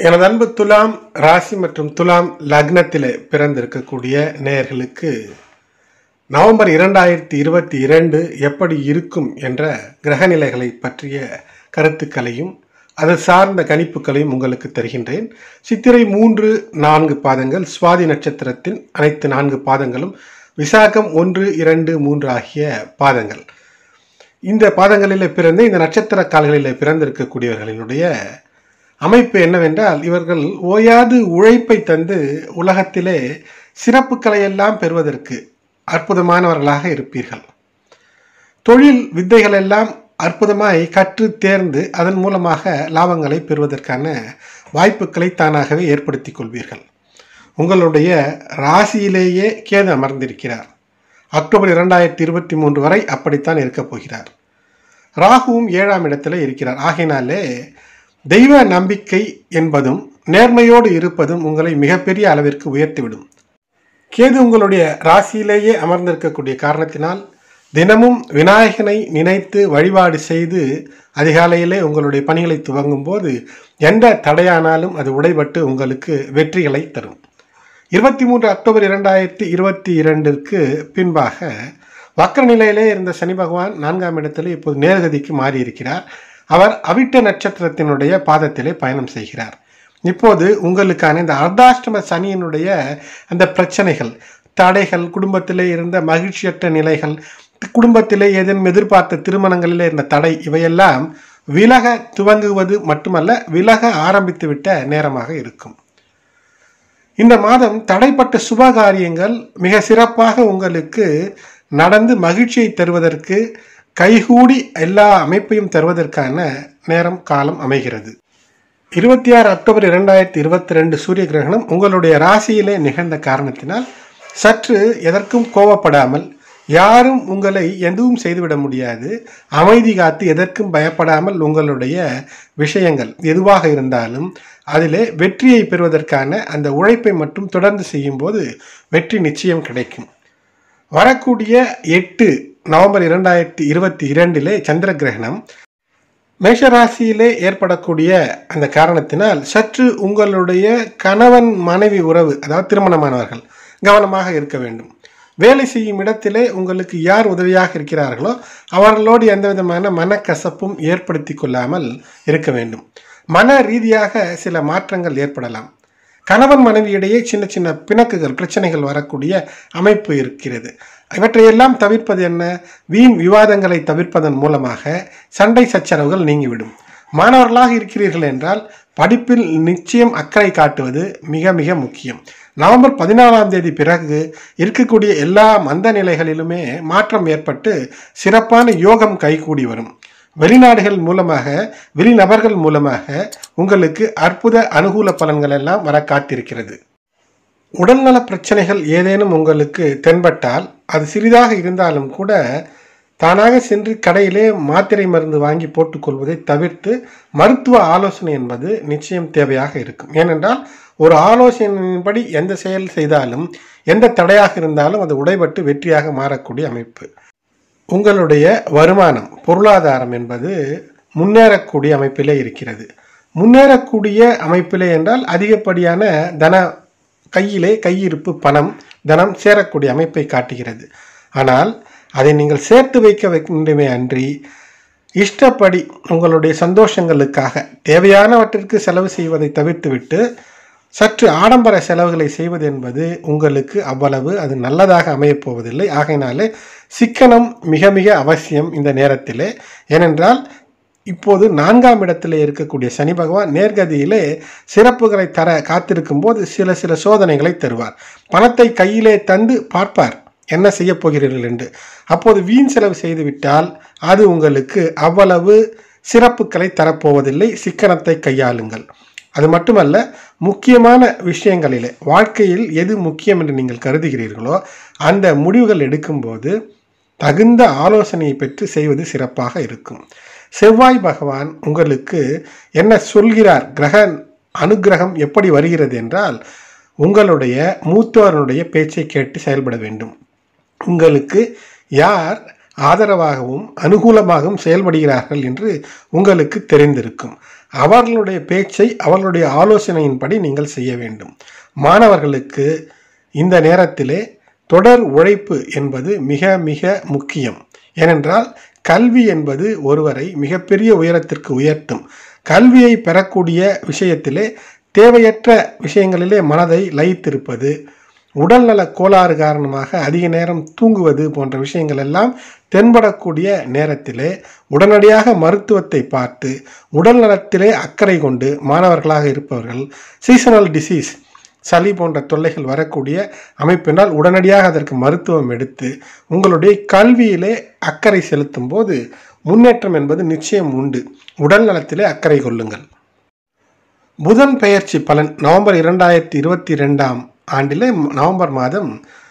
எனது அன்பு துலாம் ராசி மற்றும் துலாம் லக்னத்திலே பிறந்திருக்கக்கூடிய நேயர்களுக்கு நவம்பர் இரண்டாயிரத்தி இருபத்தி இரண்டு எப்படி இருக்கும் என்ற கிரகநிலைகளை பற்றிய கருத்துக்களையும் அது சார்ந்த கணிப்புகளையும் உங்களுக்கு தருகின்றேன் சித்திரை மூன்று நான்கு பாதங்கள் சுவாதி நட்சத்திரத்தின் அனைத்து நான்கு பாதங்களும் விசாகம் ஒன்று இரண்டு மூன்று ஆகிய பாதங்கள் இந்த பாதங்களிலே பிறந்து இந்த நட்சத்திர கால்களிலே பிறந்திருக்கக்கூடியவர்களினுடைய அமைப்பு என்னவென்றால் இவர்கள் ஓயாது உழைப்பை தந்து உலகத்திலே சிறப்புகளை எல்லாம் பெறுவதற்கு அற்புதமானவர்களாக இருப்பீர்கள் தொழில் வித்தைகள் எல்லாம் அற்புதமாய் கற்று தேர்ந்து அதன் மூலமாக லாபங்களை பெறுவதற்கான வாய்ப்புகளை தானாகவே ஏற்படுத்திக் கொள்வீர்கள் உங்களுடைய ராசியிலேயே கேது அமர்ந்திருக்கிறார் அக்டோபர் இரண்டாயிரத்தி இருபத்தி மூன்று வரை அப்படித்தான் இருக்கப் போகிறார் ராகுவும் ஏழாம் இடத்துல இருக்கிறார் ஆகையினாலே தெய்வ நம்பிக்கை என்பதும் நேர்மையோடு இருப்பதும் உங்களை மிகப்பெரிய அளவிற்கு உயர்த்திவிடும் கேது உங்களுடைய ராசியிலேயே அமர்ந்திருக்கக்கூடிய காரணத்தினால் தினமும் விநாயகனை நினைத்து வழிபாடு செய்து அதிகாலையிலே உங்களுடைய பணிகளை துவங்கும் போது எந்த தடையானாலும் அது உடைபட்டு உங்களுக்கு வெற்றிகளை தரும் இருபத்தி மூன்று அக்டோபர் இரண்டாயிரத்தி இருபத்தி இரண்டிற்கு பின்பாக வக்கர நிலையிலே இருந்த சனி பகவான் நான்காம் இடத்தில் இப்போது நேர்கதிக்கு மாறியிருக்கிறார் அவர் அவிட்ட நட்சத்திரத்தினுடைய பாதத்திலே பயணம் செய்கிறார் இப்போது உங்களுக்கான இந்த அர்த்தாஷ்டம சனியினுடைய அந்த பிரச்சனைகள் தடைகள் குடும்பத்திலே இருந்த மகிழ்ச்சியற்ற நிலைகள் குடும்பத்திலே ஏதேனும் எதிர்பார்த்த திருமணங்களிலே இருந்த தடை இவையெல்லாம் விலக துவங்குவது மட்டுமல்ல விலக ஆரம்பித்துவிட்ட நேரமாக இருக்கும் இந்த மாதம் தடைப்பட்ட சுப காரியங்கள் மிக சிறப்பாக உங்களுக்கு நடந்து மகிழ்ச்சியை தருவதற்கு கைகூடி எல்லா அமைப்பையும் தருவதற்கான நேரம் காலம் அமைகிறது இருபத்தி ஆறு அக்டோபர் இரண்டாயிரத்தி இருபத்தி ரெண்டு சூரிய கிரகணம் உங்களுடைய ராசியிலே நிகழ்ந்த காரணத்தினால் சற்று எதற்கும் கோவப்படாமல் யாரும் உங்களை எதுவும் செய்துவிட முடியாது அமைதி காத்து எதற்கும் பயப்படாமல் உங்களுடைய விஷயங்கள் எதுவாக இருந்தாலும் அதிலே வெற்றியை பெறுவதற்கான அந்த உழைப்பை மட்டும் தொடர்ந்து செய்யும்போது வெற்றி நிச்சயம் கிடைக்கும் வரக்கூடிய எட்டு நவம்பர் இரண்டாயிரத்தி இருபத்தி இரண்டிலே சந்திர கிரகணம் மேஷராசியிலே ஏற்படக்கூடிய அந்த காரணத்தினால் சற்று உங்களுடைய கணவன் மனைவி உறவு அதாவது திருமணமானவர்கள் கவனமாக இருக்க வேண்டும் வேலை செய்யும் இடத்திலே உங்களுக்கு யார் உதவியாக இருக்கிறார்களோ அவர்களோடு எந்த விதமான மனக்கசப்பும் ஏற்படுத்தி கொள்ளாமல் இருக்க வேண்டும் மன ரீதியாக சில மாற்றங்கள் ஏற்படலாம் கணவன் மனைவியிடையே சின்ன சின்ன பிணக்குகள் பிரச்சனைகள் வரக்கூடிய அமைப்பு இருக்கிறது இவற்றையெல்லாம் தவிர்ப்பது என்ன வீண் விவாதங்களை தவிர்ப்பதன் மூலமாக சண்டை சச்சரவுகள் நீங்கிவிடும் மாணவர்களாக இருக்கிறீர்கள் என்றால் படிப்பில் நிச்சயம் அக்கறை காட்டுவது மிக மிக முக்கியம் நவம்பர் பதினாலாம் தேதி பிறகு இருக்கக்கூடிய எல்லா மந்த நிலைகளிலுமே மாற்றம் ஏற்பட்டு சிறப்பான யோகம் கைகூடி வரும் வெளிநாடுகள் மூலமாக வெளிநபர்கள் மூலமாக உங்களுக்கு அற்புத அனுகூல பலன்கள் எல்லாம் வர காத்திருக்கிறது உடல்நல பிரச்சனைகள் ஏதேனும் உங்களுக்கு தென்பட்டால் அது சிறிதாக இருந்தாலும் கூட தானாக சென்று கடையிலே மாத்திரை மருந்து வாங்கி போட்டுக்கொள்வதை தவிர்த்து மருத்துவ ஆலோசனை என்பது நிச்சயம் தேவையாக இருக்கும் ஏனென்றால் ஒரு ஆலோசனையின்படி எந்த செயல் செய்தாலும் எந்த தடையாக இருந்தாலும் அது உடைபட்டு வெற்றியாக மாறக்கூடிய அமைப்பு உங்களுடைய வருமானம் பொருளாதாரம் என்பது முன்னேறக்கூடிய அமைப்பிலே இருக்கிறது முன்னேறக்கூடிய அமைப்பிலே என்றால் அதிகப்படியான தன கையிலே கையிருப்பு பணம் தனம் சேரக்கூடிய அமைப்பை காட்டுகிறது ஆனால் அதை நீங்கள் சேர்த்து வைக்க வேண்டுமே அன்றி இஷ்டப்படி உங்களுடைய சந்தோஷங்களுக்காக தேவையானவற்றிற்கு செலவு செய்வதை தவிர்த்துவிட்டு சற்று ஆடம்பர செலவுகளை செய்வது என்பது உங்களுக்கு அவ்வளவு அது நல்லதாக அமையப் போவதில்லை ஆகையினாலே சிக்கனம் மிக மிக அவசியம் இந்த நேரத்திலே ஏனென்றால் இப்போது நான்காம் இடத்திலே இருக்கக்கூடிய சனி பகவான் நேர்கதியிலே சிறப்புகளை தர காத்திருக்கும் போது சில சில சோதனைகளை தருவார் பணத்தை கையிலே தந்து பார்ப்பார் என்ன செய்ய போகிறீர்கள் என்று அப்போது வீண் செலவு செய்துவிட்டால் அது உங்களுக்கு அவ்வளவு சிறப்புகளை தரப்போவதில்லை சிக்கனத்தை கையாளுங்கள் அது மட்டுமல்ல முக்கியமான விஷயங்களிலே வாழ்க்கையில் எது முக்கியம் என்று நீங்கள் கருதுகிறீர்களோ அந்த முடிவுகள் எடுக்கும்போது தகுந்த ஆலோசனையை பெற்று செய்வது சிறப்பாக இருக்கும் செவ்வாய் பகவான் உங்களுக்கு என்ன சொல்கிறார் கிரக அனுகிரகம் எப்படி வருகிறது என்றால் உங்களுடைய மூத்தவருடைய பேச்சை கேட்டு செயல்பட வேண்டும் உங்களுக்கு யார் ஆதரவாகவும் அனுகூலமாகவும் செயல்படுகிறார்கள் என்று உங்களுக்கு தெரிந்திருக்கும் அவர்களுடைய பேச்சை அவர்களுடைய ஆலோசனையின்படி நீங்கள் செய்ய வேண்டும் மாணவர்களுக்கு இந்த நேரத்திலே தொடர் உழைப்பு என்பது மிக மிக முக்கியம் ஏனென்றால் கல்வி என்பது ஒருவரை மிகப்பெரிய உயரத்திற்கு உயர்த்தும் கல்வியை பெறக்கூடிய விஷயத்திலே தேவையற்ற விஷயங்களிலே மனதை லயித்திருப்பது உடல்நல கோளாறு காரணமாக அதிக நேரம் தூங்குவது போன்ற விஷயங்கள் எல்லாம் தென்படக்கூடிய நேரத்திலே உடனடியாக மருத்துவத்தை பார்த்து உடல் நலத்திலே அக்கறை கொண்டு மாணவர்களாக இருப்பவர்கள் சீசனல் டிசீஸ் சளி போன்ற தொல்லைகள் வரக்கூடிய அமைப்பினால் உடனடியாக அதற்கு மருத்துவம் எடுத்து உங்களுடைய கல்வியிலே அக்கறை செலுத்தும் போது முன்னேற்றம் என்பது நிச்சயம் உண்டு உடல் நலத்திலே அக்கறை கொள்ளுங்கள் புதன் பெயர்ச்சி பலன் நவம்பர் இரண்டாயிரத்தி இருபத்தி ரெண்டாம் ஆண்டிலே நவம்பர் மாதம்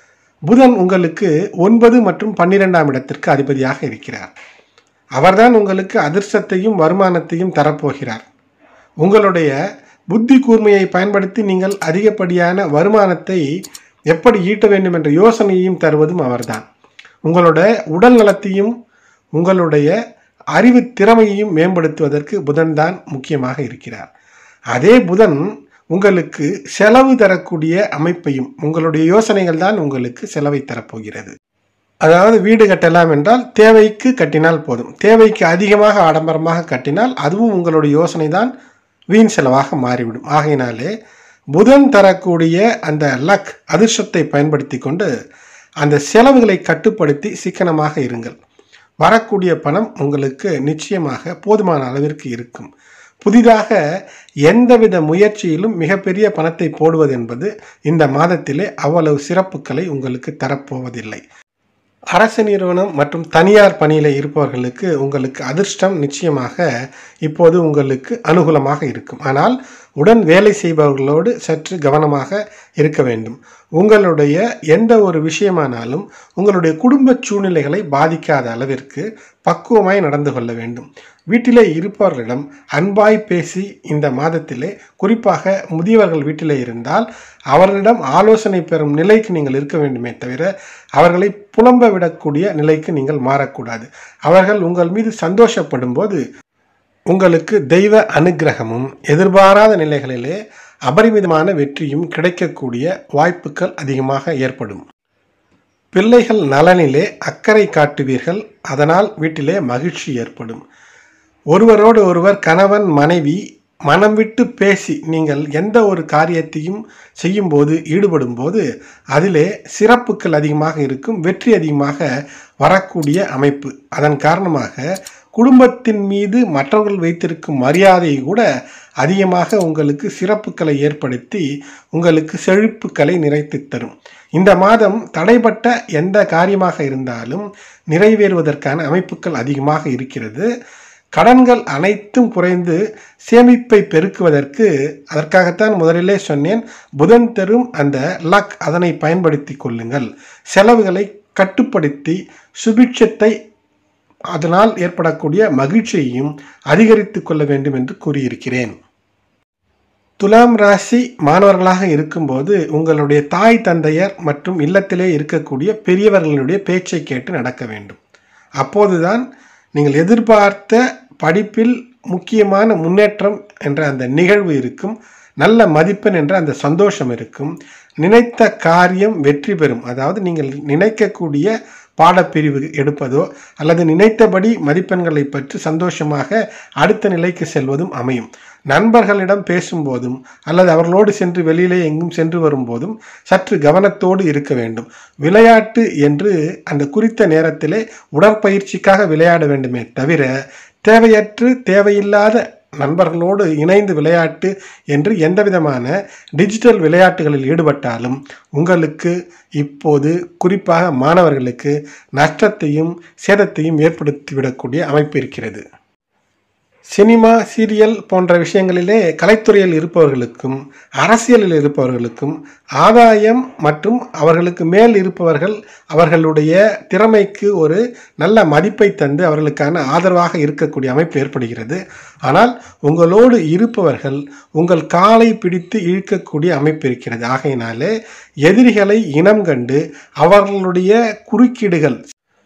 புதன் உங்களுக்கு ஒன்பது மற்றும் பன்னிரெண்டாம் இடத்திற்கு அதிபதியாக இருக்கிறார் அவர்தான் உங்களுக்கு அதிர்ஷ்டத்தையும் வருமானத்தையும் தரப்போகிறார் உங்களுடைய புத்தி கூர்மையை பயன்படுத்தி நீங்கள் அதிகப்படியான வருமானத்தை எப்படி ஈட்ட வேண்டும் என்ற யோசனையையும் தருவதும் அவர்தான் உங்களோட உடல் நலத்தையும் உங்களுடைய அறிவு திறமையையும் மேம்படுத்துவதற்கு புதன் தான் முக்கியமாக இருக்கிறார் அதே புதன் உங்களுக்கு செலவு தரக்கூடிய அமைப்பையும் உங்களுடைய யோசனைகள் தான் உங்களுக்கு செலவை தரப்போகிறது அதாவது வீடு கட்டலாம் என்றால் தேவைக்கு கட்டினால் போதும் தேவைக்கு அதிகமாக ஆடம்பரமாக கட்டினால் அதுவும் உங்களுடைய யோசனை தான் வீண் செலவாக மாறிவிடும் ஆகையினாலே புதன் தரக்கூடிய அந்த லக் அதிர்ஷ்டத்தை பயன்படுத்தி கொண்டு அந்த செலவுகளை கட்டுப்படுத்தி சிக்கனமாக இருங்கள் வரக்கூடிய பணம் உங்களுக்கு நிச்சயமாக போதுமான அளவிற்கு இருக்கும் புதிதாக எந்தவித முயற்சியிலும் மிகப்பெரிய பணத்தை போடுவது என்பது இந்த மாதத்திலே அவ்வளவு சிறப்புகளை உங்களுக்கு தரப்போவதில்லை அரசு நிறுவனம் மற்றும் தனியார் பணியில் இருப்பவர்களுக்கு உங்களுக்கு அதிர்ஷ்டம் நிச்சயமாக இப்போது உங்களுக்கு அனுகூலமாக இருக்கும் ஆனால் உடன் வேலை செய்பவர்களோடு சற்று கவனமாக இருக்க வேண்டும் உங்களுடைய எந்த ஒரு விஷயமானாலும் உங்களுடைய குடும்ப சூழ்நிலைகளை பாதிக்காத அளவிற்கு பக்குவமாய் நடந்து கொள்ள வேண்டும் வீட்டிலே இருப்பவர்களிடம் அன்பாய் பேசி இந்த மாதத்திலே குறிப்பாக முதியவர்கள் வீட்டிலே இருந்தால் அவர்களிடம் ஆலோசனை பெறும் நிலைக்கு நீங்கள் இருக்க வேண்டுமே தவிர அவர்களை புலம்ப விடக்கூடிய நிலைக்கு நீங்கள் மாறக்கூடாது அவர்கள் உங்கள் மீது சந்தோஷப்படும் போது உங்களுக்கு தெய்வ அனுக்கிரகமும் எதிர்பாராத நிலைகளிலே அபரிமிதமான வெற்றியும் கிடைக்கக்கூடிய வாய்ப்புகள் அதிகமாக ஏற்படும் பிள்ளைகள் நலனிலே அக்கறை காட்டுவீர்கள் அதனால் வீட்டிலே மகிழ்ச்சி ஏற்படும் ஒருவரோடு ஒருவர் கணவன் மனைவி மனம் விட்டு பேசி நீங்கள் எந்த ஒரு காரியத்தையும் செய்யும்போது ஈடுபடும் போது அதிலே சிறப்புகள் அதிகமாக இருக்கும் வெற்றி அதிகமாக வரக்கூடிய அமைப்பு அதன் காரணமாக குடும்பத்தின் மீது மற்றவர்கள் வைத்திருக்கும் மரியாதை கூட அதிகமாக உங்களுக்கு சிறப்புகளை ஏற்படுத்தி உங்களுக்கு செழிப்புகளை நிறைத்து தரும் இந்த மாதம் தடைப்பட்ட எந்த காரியமாக இருந்தாலும் நிறைவேறுவதற்கான அமைப்புகள் அதிகமாக இருக்கிறது கடன்கள் அனைத்தும் குறைந்து சேமிப்பை பெருக்குவதற்கு அதற்காகத்தான் முதலிலே சொன்னேன் புதன் தரும் அந்த லக் அதனை பயன்படுத்தி கொள்ளுங்கள் செலவுகளை கட்டுப்படுத்தி சுபிட்சத்தை அதனால் ஏற்படக்கூடிய மகிழ்ச்சியையும் அதிகரித்து கொள்ள வேண்டும் என்று கூறியிருக்கிறேன் துலாம் ராசி மாணவர்களாக இருக்கும்போது உங்களுடைய தாய் தந்தையர் மற்றும் இல்லத்திலே இருக்கக்கூடிய பெரியவர்களுடைய பேச்சை கேட்டு நடக்க வேண்டும் அப்போதுதான் நீங்கள் எதிர்பார்த்த படிப்பில் முக்கியமான முன்னேற்றம் என்ற அந்த நிகழ்வு இருக்கும் நல்ல மதிப்பெண் என்ற அந்த சந்தோஷம் இருக்கும் நினைத்த காரியம் வெற்றி பெறும் அதாவது நீங்கள் நினைக்கக்கூடிய பாடப்பிரிவு எடுப்பதோ அல்லது நினைத்தபடி மதிப்பெண்களை பற்றி சந்தோஷமாக அடுத்த நிலைக்கு செல்வதும் அமையும் நண்பர்களிடம் பேசும்போதும் அல்லது அவர்களோடு சென்று வெளியிலே எங்கும் சென்று வரும்போதும் சற்று கவனத்தோடு இருக்க வேண்டும் விளையாட்டு என்று அந்த குறித்த நேரத்திலே உடற்பயிற்சிக்காக விளையாட வேண்டுமே தவிர தேவையற்று தேவையில்லாத நண்பர்களோடு இணைந்து விளையாட்டு என்று எந்தவிதமான டிஜிட்டல் விளையாட்டுகளில் ஈடுபட்டாலும் உங்களுக்கு இப்போது குறிப்பாக மாணவர்களுக்கு நஷ்டத்தையும் சேதத்தையும் ஏற்படுத்திவிடக்கூடிய அமைப்பு இருக்கிறது சினிமா சீரியல் போன்ற விஷயங்களிலே கலைத்துறையில் இருப்பவர்களுக்கும் அரசியலில் இருப்பவர்களுக்கும் ஆதாயம் மற்றும் அவர்களுக்கு மேல் இருப்பவர்கள் அவர்களுடைய திறமைக்கு ஒரு நல்ல மதிப்பை தந்து அவர்களுக்கான ஆதரவாக இருக்கக்கூடிய அமைப்பு ஏற்படுகிறது ஆனால் உங்களோடு இருப்பவர்கள் உங்கள் காலை பிடித்து இழுக்கக்கூடிய அமைப்பு இருக்கிறது ஆகையினாலே எதிரிகளை இனம் கண்டு அவர்களுடைய குறுக்கீடுகள்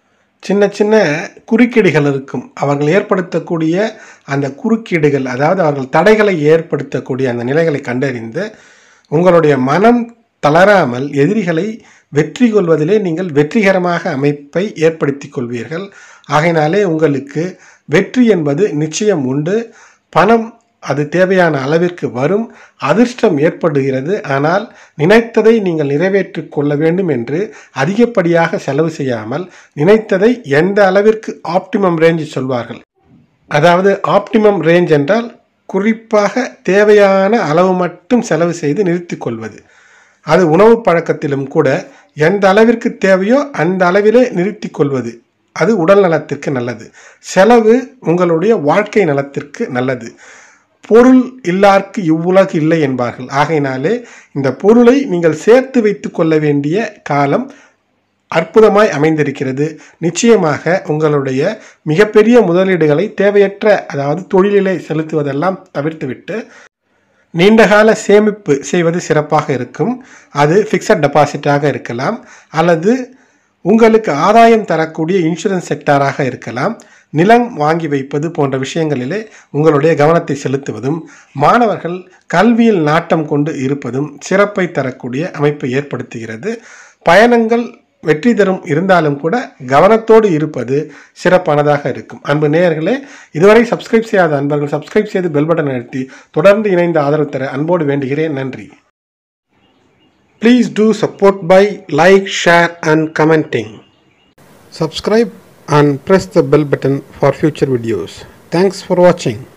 சின்ன சின்ன குறுக்கீடுகள் இருக்கும் அவர்கள் ஏற்படுத்தக்கூடிய அந்த குறுக்கீடுகள் அதாவது அவர்கள் தடைகளை ஏற்படுத்தக்கூடிய அந்த நிலைகளை கண்டறிந்து உங்களுடைய மனம் தளராமல் எதிரிகளை வெற்றி கொள்வதிலே நீங்கள் வெற்றிகரமாக அமைப்பை ஏற்படுத்தி கொள்வீர்கள் ஆகையினாலே உங்களுக்கு வெற்றி என்பது நிச்சயம் உண்டு பணம் அது தேவையான அளவிற்கு வரும் அதிர்ஷ்டம் ஏற்படுகிறது ஆனால் நினைத்ததை நீங்கள் நிறைவேற்றிக் கொள்ள வேண்டும் என்று அதிகப்படியாக செலவு செய்யாமல் நினைத்ததை எந்த அளவிற்கு ஆப்டிமம் ரேஞ்ச் சொல்வார்கள் அதாவது ஆப்டிமம் ரேஞ்ச் என்றால் குறிப்பாக தேவையான அளவு மட்டும் செலவு செய்து நிறுத்திக் கொள்வது அது உணவு பழக்கத்திலும் கூட எந்த அளவிற்கு தேவையோ அந்த அளவிலே நிறுத்திக் கொள்வது அது உடல் நலத்திற்கு நல்லது செலவு உங்களுடைய வாழ்க்கை நலத்திற்கு நல்லது பொருள் இல்லார்க்கு இவ்வுலகு இல்லை என்பார்கள் ஆகையினாலே இந்த பொருளை நீங்கள் சேர்த்து வைத்து கொள்ள வேண்டிய காலம் அற்புதமாய் அமைந்திருக்கிறது நிச்சயமாக உங்களுடைய மிகப்பெரிய முதலீடுகளை தேவையற்ற அதாவது தொழிலிலே செலுத்துவதெல்லாம் தவிர்த்துவிட்டு நீண்டகால சேமிப்பு செய்வது சிறப்பாக இருக்கும் அது ஃபிக்ஸட் டெபாசிட்டாக இருக்கலாம் அல்லது உங்களுக்கு ஆதாயம் தரக்கூடிய இன்சூரன்ஸ் செக்டாராக இருக்கலாம் நிலம் வாங்கி வைப்பது போன்ற விஷயங்களிலே உங்களுடைய கவனத்தை செலுத்துவதும் மாணவர்கள் கல்வியில் நாட்டம் கொண்டு இருப்பதும் சிறப்பை தரக்கூடிய அமைப்பை ஏற்படுத்துகிறது பயணங்கள் வெற்றி தரும் இருந்தாலும் கூட கவனத்தோடு இருப்பது சிறப்பானதாக இருக்கும் அன்பு நேயர்களே இதுவரை சப்ஸ்கிரைப் செய்யாத அன்பர்கள் சப்ஸ்கிரைப் செய்து பெல் பட்டன் அழுத்தி தொடர்ந்து இணைந்து ஆதரவு தர அன்போடு வேண்டுகிறேன் நன்றி please do support by like share and commenting Subscribe and press the bell button for future videos. Thanks for watching.